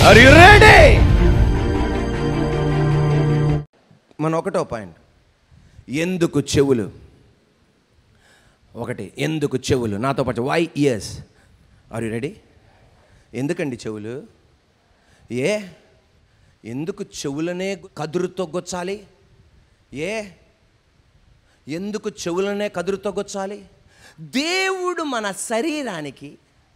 Are you ready మన ఒకటో point ఎందుకు చెవులు ఒకటి ఎందుకు చెవులు నాతో పాటు why ears are you ready ఎందుకండి చెవులు ఏ ఎందుకు చెవులనే కదురుతో గొచ్చాలి ఏ ఎందుకు చెవులనే కదురుతో గొచ్చాలి దేవుడు మన శరీరానికి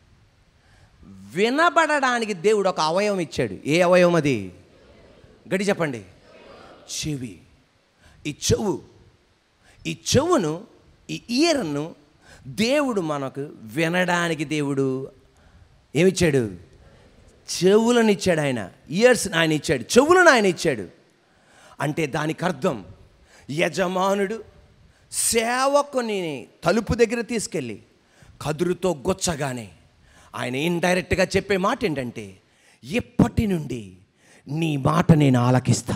వినబడడానికి దేవుడు ఒక అవయవం ఇచ్చాడు ఏ అవయవం అది గడి చెప్పండి చెవి ఈ చెవు ఈ చెవును ఈ ఇయర్ను దేవుడు మనకు వినడానికి దేవుడు ఏమిచ్చాడు చెవులను ఇచ్చాడు ఆయన ఇయర్స్ ఆయన ఇచ్చాడు చెవులను ఆయన ఇచ్చాడు అంటే దానికి అర్థం యజమానుడు సేవకుని తలుపు దగ్గర తీసుకెళ్ళి కదురుతో గొచ్చగానే ఆయన ఇండైరెక్ట్గా చెప్పే మాట ఏంటంటే ఇప్పటి నుండి నీ మాట నేను ఆలకిస్తా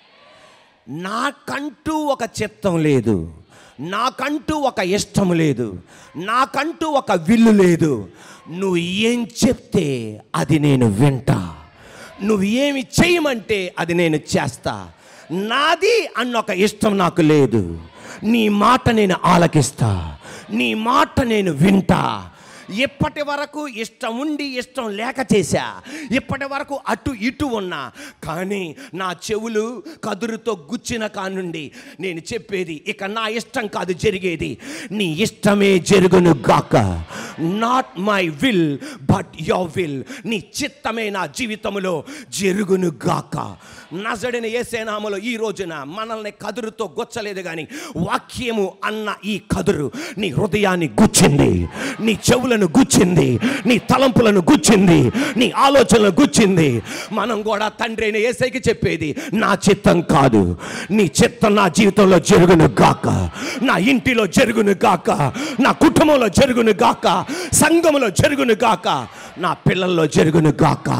నాకంటూ ఒక చిత్తం లేదు నాకంటూ ఒక ఇష్టం లేదు నాకంటూ ఒక విల్లు లేదు నువ్వు ఏం చెప్తే అది నేను వింటా నువ్వు ఏమి చేయమంటే అది నేను చేస్తా నాది అన్న ఒక ఇష్టం నాకు లేదు నీ మాట నేను ఆలకిస్తా నీ మాట నేను వింటా ఇప్పటి వరకు ఇష్టం ఉండి ఇష్టం లేక చేశా ఇప్పటి వరకు అటు ఇటు ఉన్నా కానీ నా చెవులు కదురుతో గుచ్చిన కానుండి నేను చెప్పేది ఇక నా ఇష్టం కాదు జరిగేది నీ ఇష్టమే జరుగును గాక not my will but your will నీ చిత్తమే నా జీవితంలో జరుగును గాక నజడిన ఏసేనామలో ఈ రోజున మనల్ని కదురుతో గొచ్చలేదు కానీ వాక్యము అన్న ఈ కదురు నీ హృదయాన్ని గుచ్చింది నీ చెవులను గుచ్చింది నీ తలంపులను గుచ్చింది నీ ఆలోచనలను గుచ్చింది మనం కూడా తండ్రి అయిన ఏసైకి చెప్పేది నా చిత్తం కాదు నీ చిత్తం నా జీవితంలో జరుగును గాక నా ఇంటిలో జరుగును గాక నా కుటుంబంలో జరుగును గాక సంఘములో జరుగును గాక నా పిల్లల్లో జరుగును గాక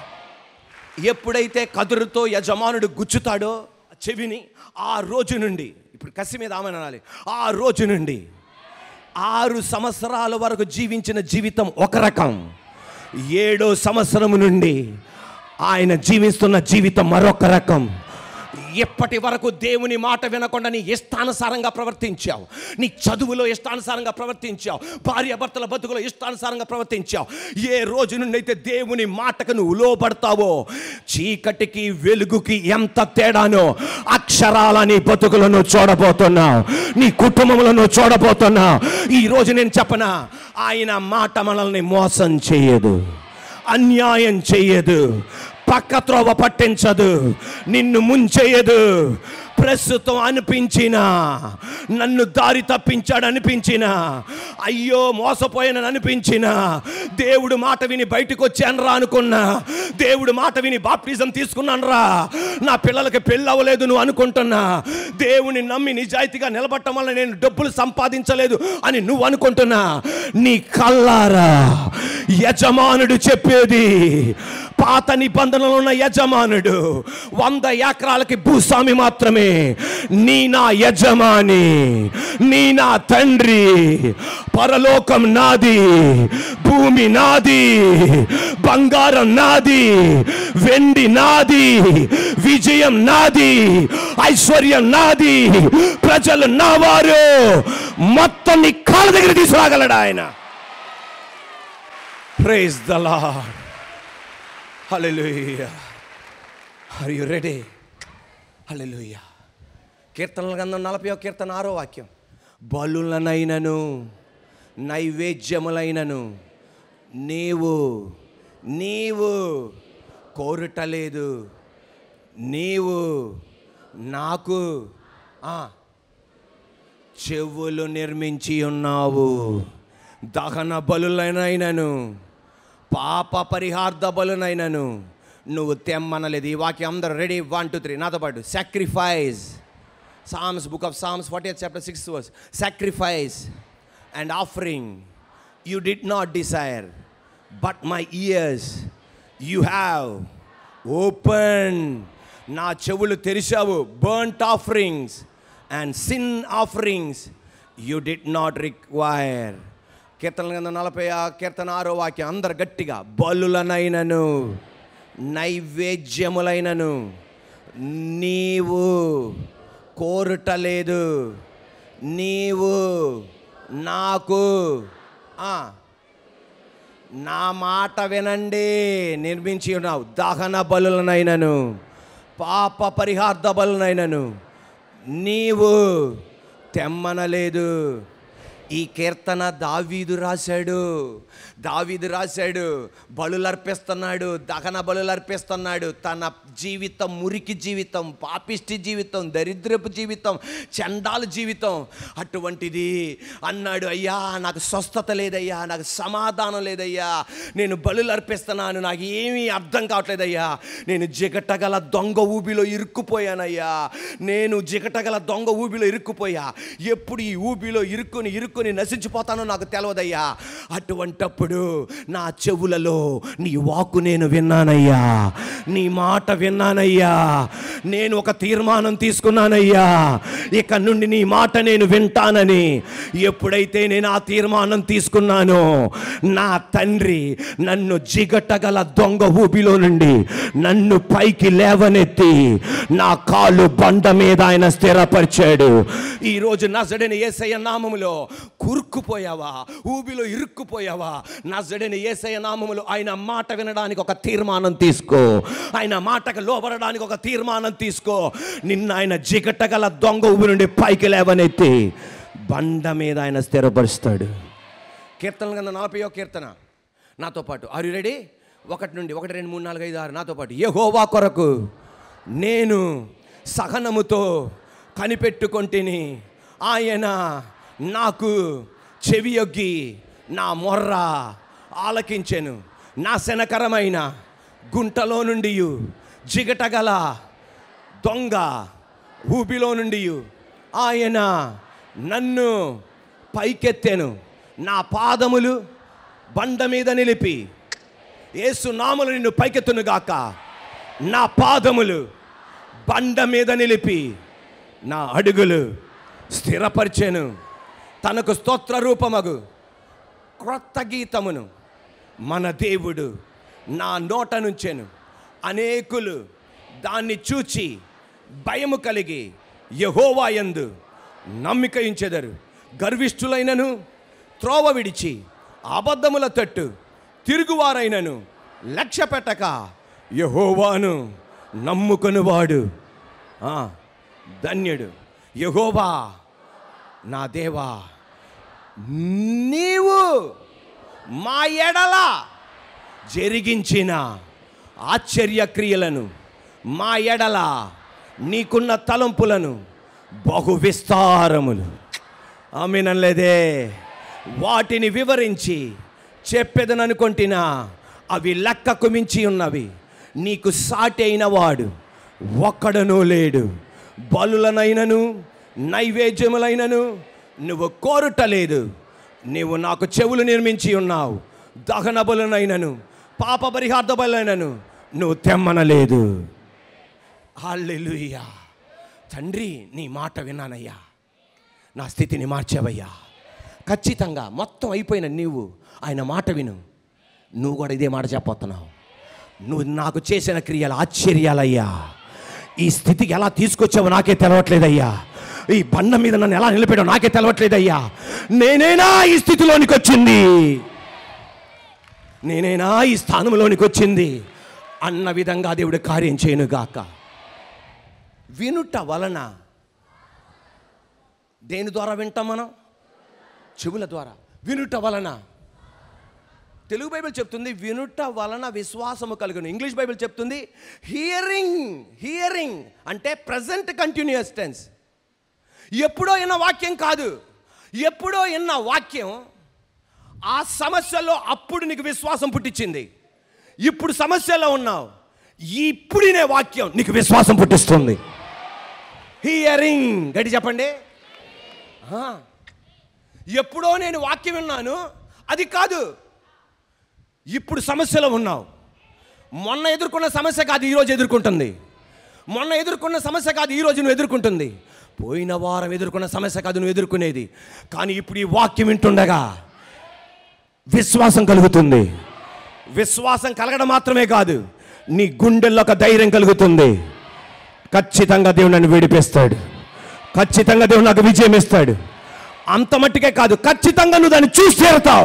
ఎప్పుడైతే కదురుతో యజమానుడు గుచ్చుతాడో చెవిని ఆ రోజు నుండి ఇప్పుడు కసి మీద ఆమె అనాలి ఆ రోజు నుండి ఆరు సంవత్సరాల వరకు జీవించిన జీవితం ఒక రకం ఏడో సంవత్సరం నుండి ఆయన జీవిస్తున్న జీవితం మరొక రకం ఎప్పటి వరకు దేవుని మాట వినకుండా నీ ఇష్టానుసారంగా ప్రవర్తించావు నీ చదువులో ఇష్టానుసారంగా ప్రవర్తించావు భార్యాభర్తల బతుకులో ఇష్టానుసారంగా ప్రవర్తించావు ఏ రోజు నుండి అయితే దేవుని మాటకు నువ్వు లోపడతావో చీకటికి వెలుగుకి ఎంత తేడానో అక్షరాల నీ బతుకులను చూడబోతున్నావు నీ కుటుంబంలో చూడబోతున్నావు ఈ రోజు నేను చెప్పనా ఆయన మాట మనల్ని మోసం చేయదు అన్యాయం చెయ్యదు పక్క త్రోవ పట్టించదు నిన్ను ముంచేయదు ప్రస్తుతం అనిపించిన నన్ను దారి తప్పించాడు అనిపించిన అయ్యో మోసపోయానని అనిపించిన దేవుడు మాట విని బయటకు వచ్చాను రా అనుకున్నా దేవుడు మాట విని బాప్టిజం తీసుకున్నాను రా నా పిల్లలకి పెళ్ళి అవ్వలేదు నువ్వు అనుకుంటున్నా దేవుని నమ్మి నిజాయితీగా నిలబడటం వల్ల నేను డబ్బులు సంపాదించలేదు అని నువ్వు అనుకుంటున్నా నీ కల్లారా యజమానుడు చెప్పేది పాత నిబంధనలు ఉన్న యజమానుడు వంద ఎకరాలకి భూస్వామి మాత్రమే నీ నా యజమాని నీ నా తండ్రి పరలోకం నాది భూమి నాది బంగారం నాది వెండి నాది విజయం నాది ఐశ్వర్యం నాది ప్రజలు నావారు మొత్తం నీ కాళ్ళ దగ్గర తీసుకురాగలడు ఆయన praise the Lord hallelujah are you ready hallelujah కీర్తనల గంధం నలభై ఒక కీర్తన ఆరో వాక్యం బలులనైనను నైవేద్యములైనను నీవు నీవు కోరుటలేదు నీవు నాకు ఆ, చెవులు నిర్మించి ఉన్నావు దహన బలులనైనను పాప పరిహార్థ బలునైనను నువ్వు తెమ్మనలేదు ఈ వాక్యం అందరూ రెడీ వన్ టూ త్రీ నాతో పాటు sacrifice psalms book of psalms forty eighth chapter six verse sacrifice and offering you did not desire but my ears you have open నా చెవులు తెరిచావు burnt offerings and sin offerings you did not require కీర్తన కింద నలభై ఆ కీర్తన ఆరో వాక్యం అందరు గట్టిగా బలులనైనను నైవేద్యములైనను నీవు కోరుటలేదు నీవు నాకు ఆ, నా మాట వినండి నిర్మించి ఉన్నావు దహన బలులనైనను పాప పరిహార్థ బలులనైనను నీవు తెమ్మనలేదు ఈ కీర్తన దావీదు రాశాడు దావీదు రాశాడు బలులు అర్పిస్తున్నాడు దహన బలులు అర్పిస్తున్నాడు తన జీవితం మురికి జీవితం పాపిష్టి జీవితం దరిద్రపు జీవితం చండాల జీవితం అటువంటిది అన్నాడు అయ్యా నాకు స్వస్థత లేదయ్యా నాకు సమాధానం లేదయ్యా నేను బలులు అర్పిస్తున్నాను నాకు ఏమీ అర్థం కావట్లేదయ్యా నేను జిగటగల దొంగ ఊబిలో ఇరుక్కుపోయానయ్యా నేను జిగటగల దొంగ ఊబిలో ఇరుక్కుపోయా ఎప్పుడు ఈ ఊబిలో ఇరుక్కుని ఇరుక్కుని నశించిపోతానో నాకు తెలియదయ్యా అటువంటప్పుడు నా చెవులలో నీ వాక్కు నేను విన్నానయ్యా నీ మాట విన్నానయ్యా నేను ఒక తీర్మానం తీసుకున్నానయ్యా ఇక నుండి నీ మాట నేను వింటానని ఎప్పుడైతే నేను ఆ తీర్మానం తీసుకున్నానో నా తండ్రి నన్ను జిగటగల దొంగ ఊబిలో నుండి నన్ను పైకి లేవనెత్తి నా కాలు బండ మీద ఆయన స్థిరపరిచాడు ఈరోజు నజడని ఏసయ్య నామములో కూరుక్కుపోయావా ఊబిలో ఇరుక్కుపోయావా నజడని ఏసయ్య నామములో ఆయన మాట వినడానికి ఒక తీర్మానం తీసుకో ఆయన మాటకు లోబడడానికి ఒక తీర్మానం తీసుకో నిన్న ఆయన జిగటగల దొంగ ఊబి నుండి పైకి లేవనెత్తి బండ మీద ఆయన స్థిరపరుస్తాడు కీర్తనలు కింద నలభై కీర్తన నాతో పాటు ఆరు రెడీ ఒకటి నుండి ఒకటి రెండు మూడు నాలుగు ఐదు ఆరు నాతో పాటు యెహోవా కొరకు నేను సహనముతో కనిపెట్టుకొంటిని ఆయన నాకు చెవియొగ్గి నా మొర్ర ఆలకించెను నా శనకరమైన గుంటలో నుండి జిగటగల దొంగ ఊబిలో నుండి ఆయన నన్ను పైకెత్తెను నా పాదములు బండ మీద నిలిపి యేసు నామలు నిన్ను పైకెత్తును గాక నా పాదములు బండ మీద నిలిపి నా అడుగులు స్థిరపరిచెను తనకు స్తోత్ర రూపమగు క్రొత్త గీతమును మన దేవుడు నా నోట నుంచెను అనేకులు దాన్ని చూచి భయము కలిగి యహోవాయందు నమ్మిక ఉంచెదరు గర్విష్ఠులైనను త్రోవ విడిచి అబద్ధముల తట్టు తిరుగువారైనను లక్ష్య పెట్టక యహోవాను నమ్ముకొనువాడు ఆ, ధన్యుడు యహోవా నా దేవా నీవు మా ఎడల జరిగించిన ఆశ్చర్యక్రియలను మా ఎడల నీకున్న తలంపులను బహు విస్తారములు ఆమెనలేదే వాటిని వివరించి చెప్పేదననుకొంటినా అవి లెక్కకు మించి ఉన్నవి నీకు సాటి అయిన వాడు ఒక్కడనూ లేడు బలులనైనను నైవేద్యములైనను నువ్వు కోరుటలేదు నీవు నాకు చెవులు నిర్మించి ఉన్నావు దహన బలునైనను పాప పరిహార్థ బలైనను నువ్వు తెమ్మనలేదు హల్లెలూయా తండ్రి నీ మాట విన్నానయ్యా నా స్థితిని మార్చావయ్యా ఖచ్చితంగా మొత్తం అయిపోయిన నీవు ఆయన మాట విను నువ్వు కూడా ఇదే మాట చెప్పొస్తున్నావు నువ్వు నాకు చేసిన క్రియలు ఆశ్చర్యాలయ్యా ఈ స్థితికి ఎలా తీసుకొచ్చావో నాకే తెలవట్లేదయ్యా ఈ బండ మీద నన్ను ఎలా నిలబెట్టావు నాకే తెలవట్లేదయ్యా నేనేనా ఈ స్థితిలోనికి వచ్చింది నేనేనా ఈ స్థానంలోనికి వచ్చింది అన్న విధంగా దేవుడు కార్యం చేయనుగాక వినుట వలన దేని ద్వారా వింటాం మనం చెవుల ద్వారా వినుట వలన తెలుగు బైబిల్ చెప్తుంది వినుట వలన విశ్వాసము కలుగును ఇంగ్లీష్ బైబిల్ చెప్తుంది హియరింగ్ హియరింగ్ అంటే ప్రజెంట్ కంటిన్యూస్ టెన్స్ ఎప్పుడో విన్న వాక్యం కాదు ఎప్పుడో విన్న వాక్యం ఆ సమస్యలో అప్పుడు నీకు విశ్వాసం పుట్టించింది ఇప్పుడు సమస్యలో ఉన్నావు ఇప్పుడినే వాక్యం నీకు విశ్వాసం పుట్టిస్తుంది హియరింగ్ గట్టి చెప్పండి ఆ. ఎప్పుడో నేను వాక్యం విన్నాను అది కాదు ఇప్పుడు సమస్యలో ఉన్నావు మొన్న ఎదుర్కొన్న సమస్య కాదు ఈరోజు ఎదుర్కొంటుంది మొన్న ఎదుర్కొన్న సమస్య కాదు ఈరోజు నువ్వు ఎదుర్కొంటుంది పోయిన వారం ఎదుర్కొన్న సమస్య కాదు నువ్వు ఎదుర్కొనేది కానీ ఇప్పుడు ఈ వాక్యం వింటుండగా విశ్వాసం కలుగుతుంది విశ్వాసం కలగడం మాత్రమే కాదు నీ గుండెల్లో ఒక ధైర్యం కలుగుతుంది ఖచ్చితంగా దేవుడు నన్ను విడిపిస్తాడు ఖచ్చితంగా దేవుడు నాకు విజయం ఇస్తాడు అంత మట్టుకే కాదు ఖచ్చితంగా నువ్వు దాన్ని చూసి తీరుతావు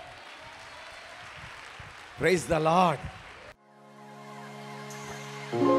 ప్రైజ్ ద లాడ్